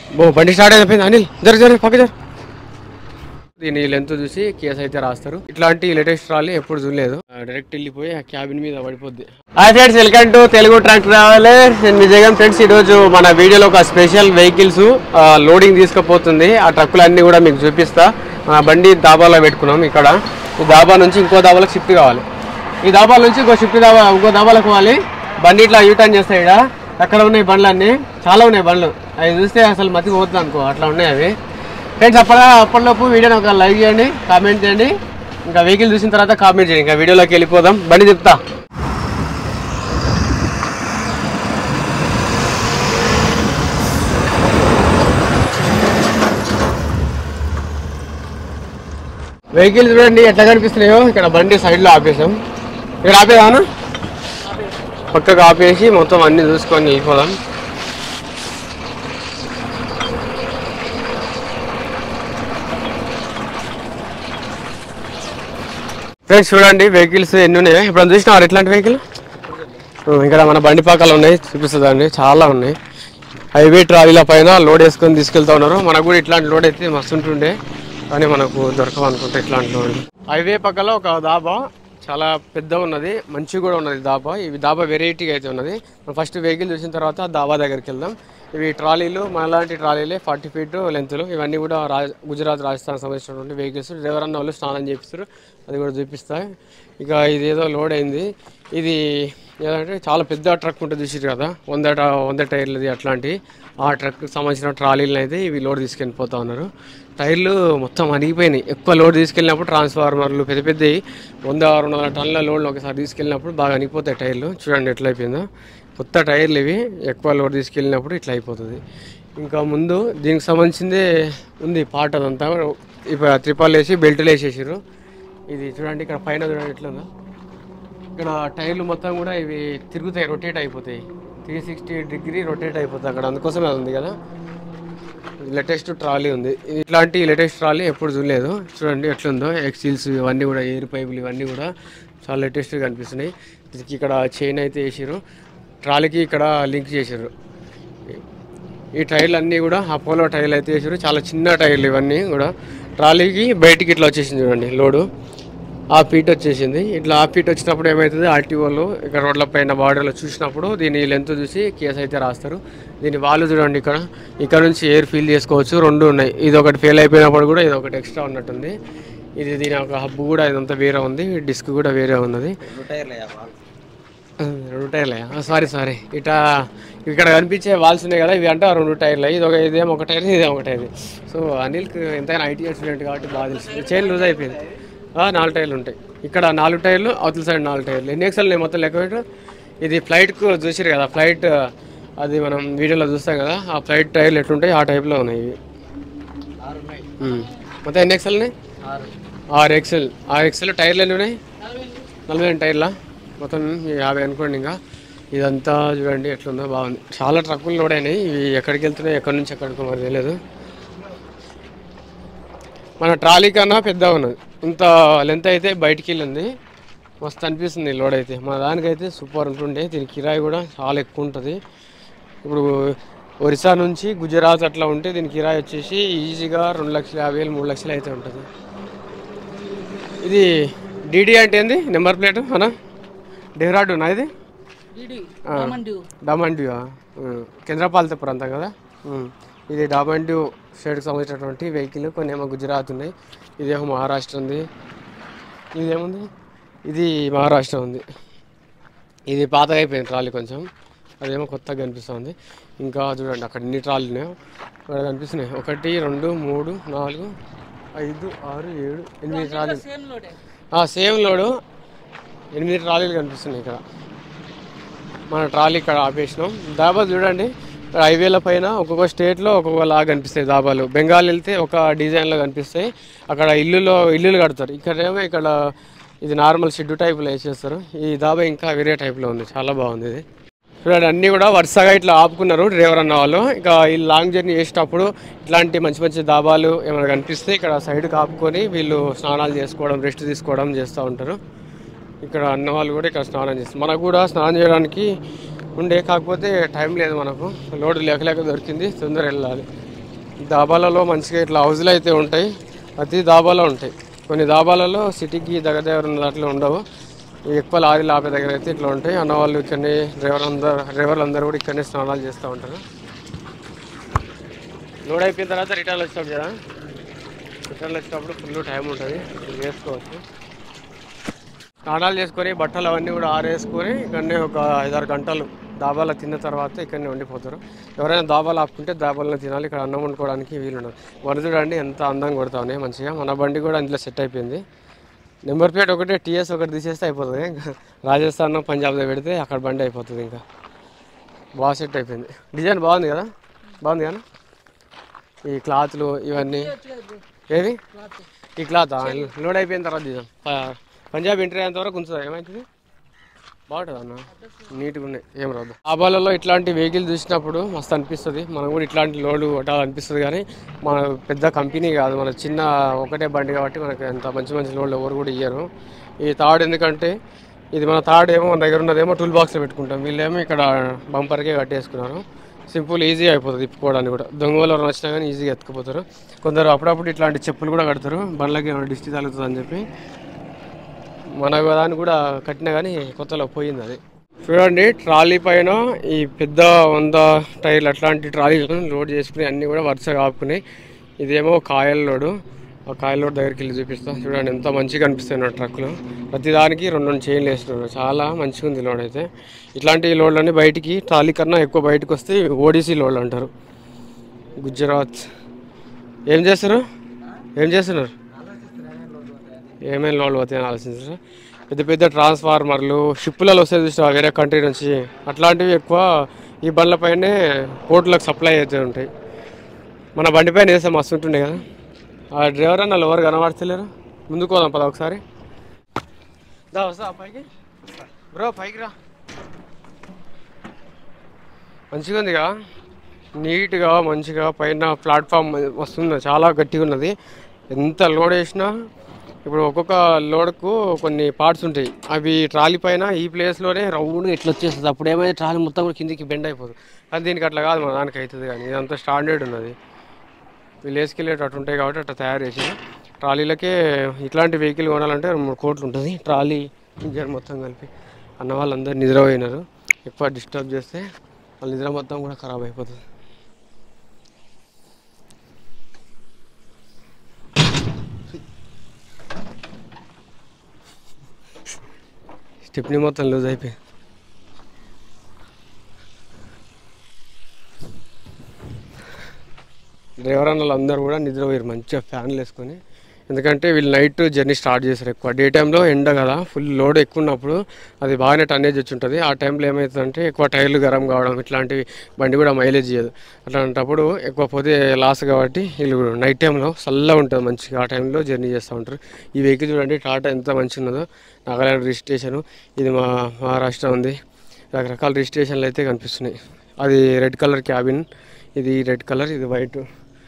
ఓ బండి స్టార్ట్ అయిపోయింది అనిల్ జర జర పక్క జర దీని లెంత్ చూసి కేసు అయితే రాస్తారు ఇట్లాంటి లేటెస్ట్ ట్రాలీ ఎప్పుడు చూడలేదు డైరెక్ట్ వెళ్ళిపోయి ఆ క్యాబిన్ మీద పడిపోద్ది hi friends welcome to Telugu track traveller నేను విజయగం ఫ్రెండ్స్ ఈరోజు మన వీడియోలో ఒక స్పెషల్ వెహికల్స్ లోడింగ్ తీసుకుపోతుంది ఆ ట్రక్కులు అన్ని కూడా మీకు చూపిస్తా మన బండి దాబాలో పెట్టుకున్నాం ఇక్కడ ఈ దాబా నుంచి ఇంకో దాబాలకు షిఫ్ట్ కావాలి ఈ దాబాల నుంచి ఇంకో షిఫ్ట్ దాబా ఇంకో దాబాలకు పోవాలి బండి ఇట్లా యూటర్న్ చేస్తాయి ఇక్కడ అక్కడ ఉన్నాయి బండ్లు అన్ని చాలా ఉన్నాయి బండ్లు అవి చూస్తే అసలు మతి పోతుంది అనుకో అట్లా ఉన్నాయి అవి ఫ్రెండ్స్ అప్పటి అప్పటిలోపు వీడియోని ఒక లైక్ చేయండి కామెంట్ చేయండి ఇంకా వెహికల్ చూసిన తర్వాత కామెంట్ చేయండి ఇంకా వీడియోలోకి వెళ్ళిపోదాం బండి చెప్తా వెహికల్ చూడండి ఎట్లా కనిపిస్తున్నాయో ఇక్కడ బండి సైడ్లో ఆపేసాం ఇక్కడ ఆపేదానా పక్కకు ఆపేసి మొత్తం అన్ని చూసుకొని వెళ్ళిపోదాం ఫ్రెండ్స్ చూడండి వెహికల్స్ ఎన్ని ఉన్నాయి ఇప్పుడు చూసినారు ఎట్లాంటి వెహికల్ ఇక్కడ మన బండి పక్కల ఉన్నాయి చూపిస్తుందండి చాలా ఉన్నాయి హైవే ట్రాలీల పైన లోడ్ వేసుకొని తీసుకెళ్తా ఉన్నారు మనకు కూడా ఇట్లాంటి లోడ్ అయితే మస్తు ఉంటుండే కానీ మనకు దొరకవు అనుకుంటే ఇట్లాంటి లోడ్ హైవే పక్కల ఒక దాబా చాలా పెద్ద ఉన్నది మంచి కూడా ఉన్నది దాబా ఇవి దాబా వెరైటీగా అయితే ఉన్నది మనం ఫస్ట్ వెహికల్ చూసిన తర్వాత ఆ దాబా దగ్గరికి వెళ్దాం ఇవి ట్రాలీలు మనలాంటి ట్రాలీలే ఫార్టీ ఫీట్ లెంత్లు ఇవన్నీ కూడా రా గుజరాత్ రాజస్థాన్ సంబంధించినటువంటి వెహికల్స్ డ్రైవర్ అన్న వాళ్ళు స్నానం చేపిస్తారు అది కూడా చూపిస్తాయి ఇక ఇది ఏదో లోడ్ అయింది ఇది ఏదంటే చాలా పెద్ద ట్రక్ ఉంటుంది చూసారు కదా వంద ట- వంద టైర్లది అట్లాంటి ఆ ట్రక్ సంబంధించిన ట్రాలీలను అయితే ఇవి లోడ్ తీసుకెళ్ళిపోతా ఉన్నారు టైర్లు మొత్తం అణిగిపోయినాయి ఎక్కువ లోడ్ తీసుకెళ్ళినప్పుడు ట్రాన్స్ఫార్మర్లు పెద్ద పెద్దవి వంద రెండు వందల టన్నుల లోడ్లు ఒకసారి తీసుకెళ్ళినప్పుడు బాగా అణిగిపోతాయి టైర్లు చూడండి ఎట్లా అయిపోయిందో కొత్త టైర్లు ఇవి ఎక్కువ లోడ్ తీసుకెళ్ళినప్పుడు ఇట్లా అయిపోతుంది ఇంకా ముందు దీనికి సంబంధించిందే ఉంది పార్ట్ అదంతా ఇప్పుడు త్రిపాలు వేసి బెల్ట్లు వేసేసారు ఇది చూడండి ఇక్కడ పైన చూడండి ఎట్లా ఉందో ఇక్కడ టైర్లు మొత్తం కూడా ఇవి తిరుగుతాయి రొటేట్ అయిపోతాయి త్రీ సిక్స్టీ డిగ్రీ రొటేట్ అయిపోతాయి అక్కడ అందుకోసమే అది ఉంది కదా లేటెస్ట్ ట్రాలీ ఉంది ఇట్లాంటి లేటెస్ట్ ట్రాలీ ఎప్పుడు చూడలేదు చూడండి ఎట్లుందో ఎక్సిల్స్ ఇవన్నీ కూడా ఎయిర్ పైపులు ఇవన్నీ కూడా చాలా లేటెస్ట్గా కనిపిస్తున్నాయి దీనికి ఇక్కడ చైన్ అయితే వేసారు ట్రాలీకి ఇక్కడ లింక్ చేసారు ఈ టైర్లు అన్నీ కూడా అపోలో టైర్లు అయితే వేసారు చాలా చిన్న టైర్లు ఇవన్నీ కూడా ట్రాలీకి బయటికి ఇట్లా వచ్చేసింది చూడండి లోడు ఆ ఫీట్ వచ్చేసింది ఇట్లా ఆ ఫీట్ వచ్చినప్పుడు ఏమవుతుంది ఆర్టీఓలు ఇక్కడ రోడ్ల పైన బార్డర్లో చూసినప్పుడు దీని లెంత్ చూసి కేసు అయితే రాస్తారు దీని వాళ్ళు చూడండి ఇక్కడ ఇక్కడ నుంచి ఎయిర్ ఫీల్ చేసుకోవచ్చు రెండు ఉన్నాయి ఇది ఒకటి ఫెయిల్ అయిపోయినప్పుడు కూడా ఇది ఒకటి ఎక్స్ట్రా ఉన్నట్టుంది ఇది దీని ఒక హబ్ కూడా ఇదంతా వేరే ఉంది డిస్క్ కూడా వేరే ఉన్నది రెండు టైర్లే సారీ సారీ ఇట ఇక్కడ కనిపించే వాల్స్ ఉన్నాయి కదా ఇవి అంటే ఆ రెండు టైర్లు ఇది ఒక ఇదేమో ఒక టైర్ ఇదేమో ఒక టైర్ సో అనిల్కి ఎంతైనా ఐటీ స్టూడెంట్ కాబట్టి బాగా తెలుసు చైన్ లూజ్ అయిపోయింది ఆ, నాలుగు టైర్లు ఉంటాయి ఇక్కడ నాలుగు టైర్లు అవతల సైడ్ నాలుగు టైర్లు ఎన్ని ఎక్సెల్ మొత్తం లెక్క పెట్టు ఇది ఫ్లైట్కు చూసారు కదా ఫ్లైట్ అది మనం వీడియోలో చూస్తాం కదా ఆ ఫ్లైట్ టైర్లు ఎట్లుంటాయి ఆ టైప్లో ఉన్నాయి ఇవి ఉమ్. మొత్తం ఎన్ని ఎక్సెల్ ఉన్నాయి ఆరు ఎక్సెల్ ఆరు ఎక్సెల్ టైర్లు ఎన్ని ఉన్నాయి నలభై రెండు టైర్లా మొత్తం యాభై అనుకోండి ఇంకా ఇదంతా చూడండి ఎట్లుందో బాగుంది చాలా ట్రక్కులు లోడ్ అయినాయి ఇవి ఎక్కడికి వెళ్తున్నాయి ఎక్కడి నుంచి ఎక్కడికి మరి తెలియదు మన ట్రాలీ కన్నా పెద్ద ఉన్నది ఇంత లెంత్ అయితే బయటికి వెళ్ళింది మస్తు అనిపిస్తుంది లోడ్ అయితే మన దానికైతే సూపర్ ఉంటుండే దీని కిరాయి కూడా చాలా ఎక్కువ ఉంటుంది ఇప్పుడు ఒరిస్సా నుంచి గుజరాత్ అట్లా ఉంటే దీని కిరాయి వచ్చేసి ఈజీగా రెండు లక్షల యాభై వేలు మూడు లక్షలు అయితే ఉంటుంది ఇది డీడీ అంటే ఏంది నెంబర్ ప్లేట్ అనా డెహ్రాడూనా ఇది ఆ. డామండ్యూ కేంద్రపాలిత ప్రాంతం కదా ఉమ్. ఇది డామండ్యూ స్టేట్కి సంబంధించినటువంటి వెహికల్ కొన్ని ఏమో గుజరాత్ ఉన్నాయి ఇదేమో మహారాష్ట్ర ఉంది ఇదేముంది ఇది మహారాష్ట్ర ఉంది ఇది పాతగా అయిపోయింది ట్రాలీ కొంచెం అదేమో కొత్తగా కనిపిస్తుంది ఇంకా చూడండి అక్కడ ఎన్ని ట్రాలీ ఉన్నాయో అక్కడ కనిపిస్తున్నాయి ఒకటి రెండు మూడు నాలుగు ఐదు ఆరు ఏడు ఎనిమిది ట్రాలీలు సేమ్ లోడు ఎనిమిది ట్రాలీలు కనిపిస్తున్నాయి ఇక్కడ మన ట్రాలీ ఇక్కడ ఆపేసినాం దాబా చూడండి ఇక్కడ హైవేల పైన ఒక్కొక్క స్టేట్లో ఒక్కొక్క లాగా కనిపిస్తాయి దాబాలు బెంగాల్ వెళ్తే ఒక డిజైన్లో కనిపిస్తాయి అక్కడ ఇల్లులో ఇల్లులు కడతారు ఇక్కడేమో ఇక్కడ ఇది నార్మల్ షెడ్ టైప్లో వేసేస్తారు ఈ దాబా ఇంకా వేరే టైప్లో ఉంది చాలా బాగుంది ఇది చూడండి అన్నీ కూడా వరుసగా ఇట్లా ఆపుకున్నారు డ్రైవర్ అన్న వాళ్ళు ఇక ఈ లాంగ్ జర్నీ చేసేటప్పుడు ఇట్లాంటి మంచి మంచి దాబాలు ఏమైనా కనిపిస్తే ఇక్కడ సైడ్కి ఆపుకొని వీళ్ళు స్నానాలు చేసుకోవడం రెస్ట్ తీసుకోవడం చేస్తూ ఉంటారు ఇక్కడ అన్న వాళ్ళు కూడా ఇక్కడ స్నానం చేస్తారు మనకు కూడా స్నానం చేయడానికి ఉండే కాకపోతే టైం లేదు మనకు లోడ్ లేక లేక దొరికింది తొందర వెళ్ళాలి దాబాలలో మంచిగా ఇట్లా హౌజులు అయితే ఉంటాయి ప్రతి దాబాలో ఉంటాయి కొన్ని దాబాలలో సిటీకి దగ్గర దగ్గర ఉన్న దాంట్లో ఉండవు ఈ ఎక్కువ లారీలు ఆపే దగ్గర అయితే ఇట్లా ఉంటాయి అన్న వాళ్ళు ఇక్కడనే డ్రైవర్ అందరు డ్రైవర్లు అందరూ కూడా ఇక్కడనే స్నానాలు చేస్తూ ఉంటారు లోడ్ అయిపోయిన తర్వాత రిటర్న్ వచ్చేటప్పుడు కదా రిటర్న్ వచ్చేటప్పుడు ఫుల్ టైం ఉంటుంది ఇది చేసుకోవచ్చు స్నానాలు చేసుకొని బట్టలు అవన్నీ కూడా ఆరేసుకొని ఇక్కడనే ఒక ఐదారు గంటలు దాబాలో తిన్న తర్వాత ఇక్కడనే ఉండిపోతారు ఎవరైనా దాబాలు ఆపుకుంటే దాబాలను తినాలి ఇక్కడ అన్నం వండుకోవడానికి వీలుండదు వరద చూడండి ఎంత అందంగా కొడతా ఉన్నాయి మంచిగా మన బండి కూడా అందులో సెట్ అయిపోయింది నెంబర్ ప్లేట్ ఒకటే టీఎస్ ఒకటి తీసేస్తే అయిపోతుంది ఇంకా రాజస్థాన్ పంజాబ్లో పెడితే అక్కడ బండి అయిపోతుంది ఇంకా బాగా సెట్ అయిపోయింది డిజైన్ బాగుంది కదా బాగుంది కదా ఈ క్లాత్లు ఇవన్నీ ఏవి ఈ క్లాత్ లోడ్ అయిపోయిన తర్వాత తీద్దాం ప- పంజాబ్ ఎంట్రీ అయ్యేంత వరకు ఉంచుదా ఏమవుతుంది బాగుంటుంది అన్న నీట్గా ఉన్నాయి ఏం రాదు ఆబాలలో ఇట్లాంటి వెహికల్ చూసినప్పుడు మస్తు అనిపిస్తుంది మనం కూడా ఇట్లాంటి లోడ్లు కొట్టాలి అనిపిస్తుంది కానీ మన పెద్ద కంపెనీ కాదు మన చిన్న ఒకటే బండి కాబట్టి మనకు ఎంత మంచి మంచి లోడ్లు ఎవరు కూడా ఇయ్యరు ఈ తాడు ఎందుకంటే ఇది మన తాడు ఏమో మన దగ్గర ఉన్నదేమో టూల్ బాక్స్లో పెట్టుకుంటాం వీళ్ళేమో ఇక్కడ బంపర్కే కట్టేసుకున్నారు సింపుల్ ఈజీ అయిపోతుంది తిప్పుకోవడానికి కూడా దొంగలు ఎవరు వచ్చినా కానీ ఈజీగా ఎత్తుకుపోతారు కొందరు అప్పుడప్పుడు ఇట్లాంటి చెప్పులు కూడా కడతారు బండ్లకి ఏమైనా డిస్టి తగులుతుంది అని చెప్పి మన దాన్ని కూడా కట్టినా కానీ కొత్తలో పోయింది అది చూడండి ట్రాలీ పైన ఈ పెద్ద వంద టైర్లు అట్లాంటి ట్రాలీలను లోడ్ చేసుకుని అన్నీ కూడా వరుసగా ఆపుకున్నాయి ఇదేమో కాయల లోడు ఆ కాయల లోడ్ దగ్గరికి వెళ్ళి చూపిస్తా చూడండి ఎంత మంచిగా అనిపిస్తున్నాయి ట్రక్కులు ప్రతి దానికి రెండు రెండు చైన్లు వేస్తున్నారు చాలా మంచిగా ఉంది లోడ్ అయితే ఇట్లాంటి లోడ్లన్నీ బయటికి ట్రాలీ కన్నా ఎక్కువ బయటకు వస్తే ఓడిసీ లోడ్లు అంటారు గుజరాత్ ఏం చేస్తారు ఏం చేస్తున్నారు ఏమేమి లోన్లు పోతాయని ఆలోచించారు పెద్ద పెద్ద ట్రాన్స్ఫార్మర్లు షిప్పులలో వస్తే చూసిన వేరే కంట్రీ నుంచి అట్లాంటివి ఎక్కువ ఈ బండ్లపైనే పోర్టులకు సప్లై అవుతూ ఉంటాయి మన బండి పైన వేస్తే మస్తు ఉంటుండే కదా ఆ డ్రైవర్ అన్న ఎవరు కనబడతలేరు ముందుకు పోదాం పద ఒకసారి దా వస్తా పైకి బ్రో పైకి రా మంచిగా ఉందిగా నీట్గా మంచిగా పైన ప్లాట్ఫామ్ వస్తుంది చాలా గట్టిగా ఉన్నది ఎంత లోడ్ వేసినా ఇప్పుడు ఒక్కొక్క లోడ్కు కొన్ని పార్ట్స్ ఉంటాయి అవి ట్రాలీ పైన ఈ ప్లేస్లోనే రౌండ్గా ఇట్లా వచ్చేస్తుంది అప్పుడు ఏమైతే ట్రాలీ మొత్తం కూడా కిందికి బెండ్ అయిపోతుంది కానీ దీనికి అట్లా కాదు మన దానికి అవుతుంది కానీ ఇదంతా స్టాండర్డ్ ఉన్నది వీళ్ళు వేసుకెళ్ళేటట్టు అటు ఉంటాయి కాబట్టి అట్లా తయారు చేసారు ట్రాలీలకే ఇట్లాంటి వెహికల్ కొనాలంటే రెండు మూడు కోట్లు ఉంటుంది ట్రాలీ ఇంజన్ మొత్తం కలిపి అన్న వాళ్ళందరూ నిద్రపోయినారు ఎక్కువ డిస్టర్బ్ చేస్తే వాళ్ళ నిద్ర మొత్తం కూడా ఖరాబ్ అయిపోతుంది స్టెప్ని మొత్తం లూజ్ అయిపోయి డ్రైవర్ అన్నలు అందరూ కూడా నిద్రపోయారు మంచిగా ఫ్యాన్లు వేసుకొని ఎందుకంటే వీళ్ళు నైట్ జర్నీ స్టార్ట్ చేశారు ఎక్కువ డే టైంలో ఎండ కదా ఫుల్ లోడ్ ఎక్కువ ఉన్నప్పుడు అది బాగానే టన్నేజ్ వచ్చి ఉంటుంది ఆ టైంలో ఏమవుతుందంటే ఎక్కువ టైర్లు గరం కావడం ఇట్లాంటివి బండి కూడా మైలేజ్ చేయదు అట్లాంటప్పుడు ఎక్కువ పోతే లాస్ కాబట్టి వీళ్ళు నైట్ టైంలో చల్లగా ఉంటుంది మంచిగా ఆ టైంలో జర్నీ చేస్తూ ఉంటారు ఈ వెహికల్ చూడండి టాటా ఎంత మంచిగా ఉన్నదో నాగాలాండ్ రిజిస్ట్రేషన్ ఇది మా మహారాష్ట్ర ఉంది రకరకాల రిజిస్ట్రేషన్లు అయితే కనిపిస్తున్నాయి అది రెడ్ కలర్ క్యాబిన్ ఇది రెడ్ కలర్ ఇది వైట్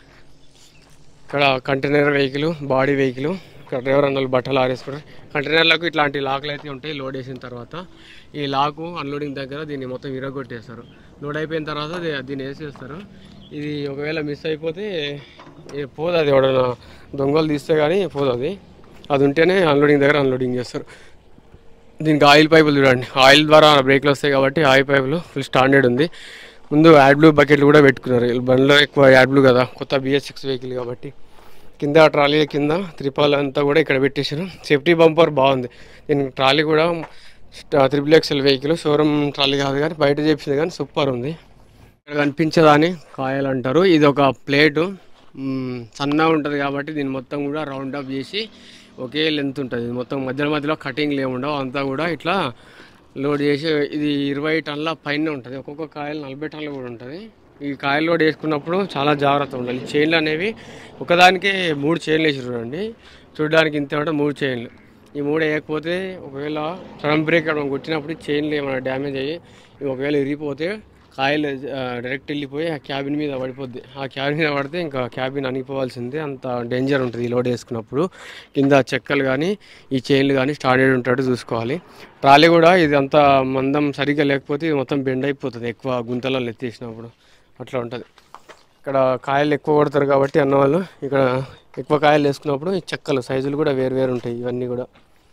ఇక్కడ కంటైనర్ వెహికల్ బాడీ వెహికల్ ఇక్కడ డ్రైవర్ అన్నలు బట్టలు ఆరేసుకుంటారు కంటైనర్లకు ఇట్లాంటి లాక్లు అయితే ఉంటాయి లోడ్ వేసిన తర్వాత ఈ లాకు అన్లోడింగ్ దగ్గర దీన్ని మొత్తం విరగొట్టేస్తారు లోడ్ అయిపోయిన తర్వాత దీ- దీన్ని వేసేస్తారు ఇది ఒకవేళ మిస్ అయిపోతే ఏ పోదు అది ఎవడన్నా దొంగలు తీస్తే కానీ పోదు అది అది ఉంటేనే అన్లోడింగ్ దగ్గర అన్లోడింగ్ చేస్తారు దీనికి ఆయిల్ పైపులు చూడండి ఆయిల్ ద్వారా బ్రేక్లు వస్తాయి కాబట్టి ఆయిల్ పైపులు ఫుల్ స్టాండర్డ్ ఉంది ముందు యాడ్ బ్లూ బకెట్లు కూడా పెట్టుకున్నారు వీళ్ళు బండిలో ఎక్కువ యాడ్ బ్లూ కదా కొత్త బిఎస్ సిక్స్ వెహికల్ కాబట్టి కింద ట్రాలీ కింద త్రిపాల్ అంతా కూడా ఇక్కడ పెట్టేశారు సేఫ్టీ బంపర్ బాగుంది దీనికి ట్రాలీ కూడా triple XL vehicle showroom trolley కాదు కానీ బయట చేపించింది కానీ సూపర్ ఉంది ఇక్కడ కనిపించదాని కాయలు అంటారు ఇది ఒక ప్లేటు మ్మ్, సన్నగా ఉంటుంది కాబట్టి దీన్ని మొత్తం కూడా రౌండ్ అప్ చేసి ఒకే లెంత్ ఉంటుంది ఇది మొత్తం మధ్యలో మధ్యలో కటింగ్లు ఏమి ఉండవు అంతా కూడా ఇట్లా లోడ్ చేసి ఇది ఇరవై టన్నుల పైన ఉంటుంది ఒక్కొక్క కాయలు నలభై టన్నులు కూడా ఉంటుంది ఈ కాయలు లోడ్ వేసుకున్నప్పుడు చాలా జాగ్రత్త ఉండాలి చైన్లు అనేవి ఒకదానికే మూడు చైన్లు వేసి చూడండి చూడడానికి ఇంత ఉంటే మూడు చైన్లు ఈ మూడు వేయకపోతే ఒకవేళ సడన్ బ్రేక్ మనం కొట్టినప్పుడు చైన్లు ఏమైనా డ్యామేజ్ అయ్యి ఇవి ఒకవేళ ఇరిగిపోతే కాయలు డైరెక్ట్ వెళ్ళిపోయి ఆ క్యాబిన్ మీద పడిపోద్ది ఆ క్యాబిన్ మీద పడితే ఇంకా క్యాబిన్ అనిపోవాల్సిందే అంత డేంజర్ ఉంటుంది ఈ లోడ్ వేసుకున్నప్పుడు కింద చెక్కలు కానీ ఈ చైన్లు కానీ స్టాండర్డ్ ఉంటాడు చూసుకోవాలి ట్రాలీ కూడా ఇది అంత మందం సరిగ్గా లేకపోతే ఇది మొత్తం బెండ్ అయిపోతుంది ఎక్కువ గుంతలలో ఎత్తేసినప్పుడు అట్లా ఉంటుంది ఇక్కడ కాయలు ఎక్కువ కొడతారు కాబట్టి అన్నవాళ్ళు ఇక్కడ ఎక్కువ కాయలు వేసుకున్నప్పుడు ఈ చెక్కలు సైజులు కూడా వేరు వేరు ఉంటాయి ఇవన్నీ కూడా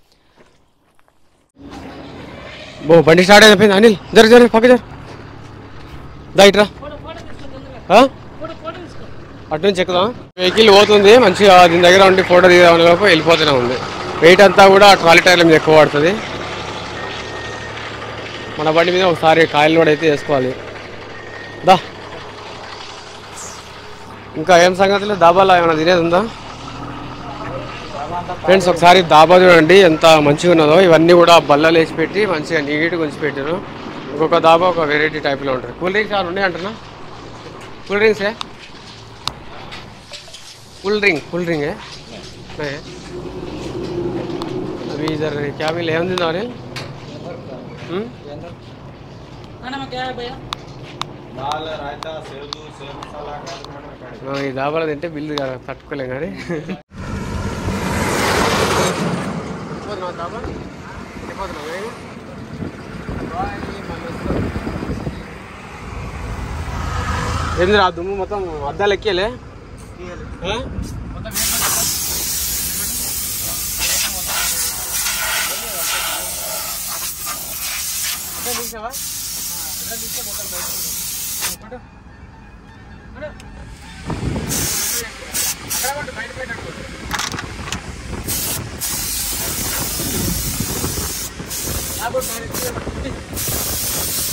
బో బండి స్టార్ట్ అయిపోయింది అనిల్ జర జర పక్క జర దా ఇట్రా ఆ? అటు నుంచి ఎక్కుదాం వెహికల్ పోతుంది మంచిగా దీని దగ్గర ఉండి ఫోటో దిగదామని లోపు వెళ్ళిపోతూనే ఉంది వెయిట్ అంతా కూడా ట్రాలీ టైర్ల మీద ఎక్కువ పడుతుంది మన బండి మీద ఒకసారి కాయలు లోడ్ అయితే వేసుకోవాలి దా ఇంకా ఏం సంగతులు దాబాలో ఏమైనా తినేది ఉందా ఫ్రెండ్స్ ఒకసారి దాబా చూడండి ఎంత మంచిగా ఉన్నదో ఇవన్నీ కూడా బల్లలు వేసి పెట్టి మంచిగా నీట్గా ఉంచి పెట్టారు ఒక్కొక్క దాబా ఒక వెరైటీ టైప్లో ఉంటుంది కూల్ డ్రింక్స్ ఏమైనా ఉన్నాయి అంటున్నా కూల్ డ్రింక్సే కూల్ డ్రింక్ కూల్ డ్రింక్ है नहीं है अभी इधर क्या मिले हम दिन और खाना में क्या है भैया दाल रायता सेवदू सेव मसाला काजू मटर कड़ी ఈ దాబాలో తింటే బిల్లు తట్టుకోలేం కానీ ఏంది రా దుమ్ము మొత్తం అద్దాలు ఎక్కేలే ఆ? అద్దం తీసావా? అద్దం తీస్తే మొత్తం బయటకు వస్తుంది. పట్టు. పట్టు. అక్కడ పట్టు, బయట పెట్టకు. ఆ పట్టు, బయట పెట్టు.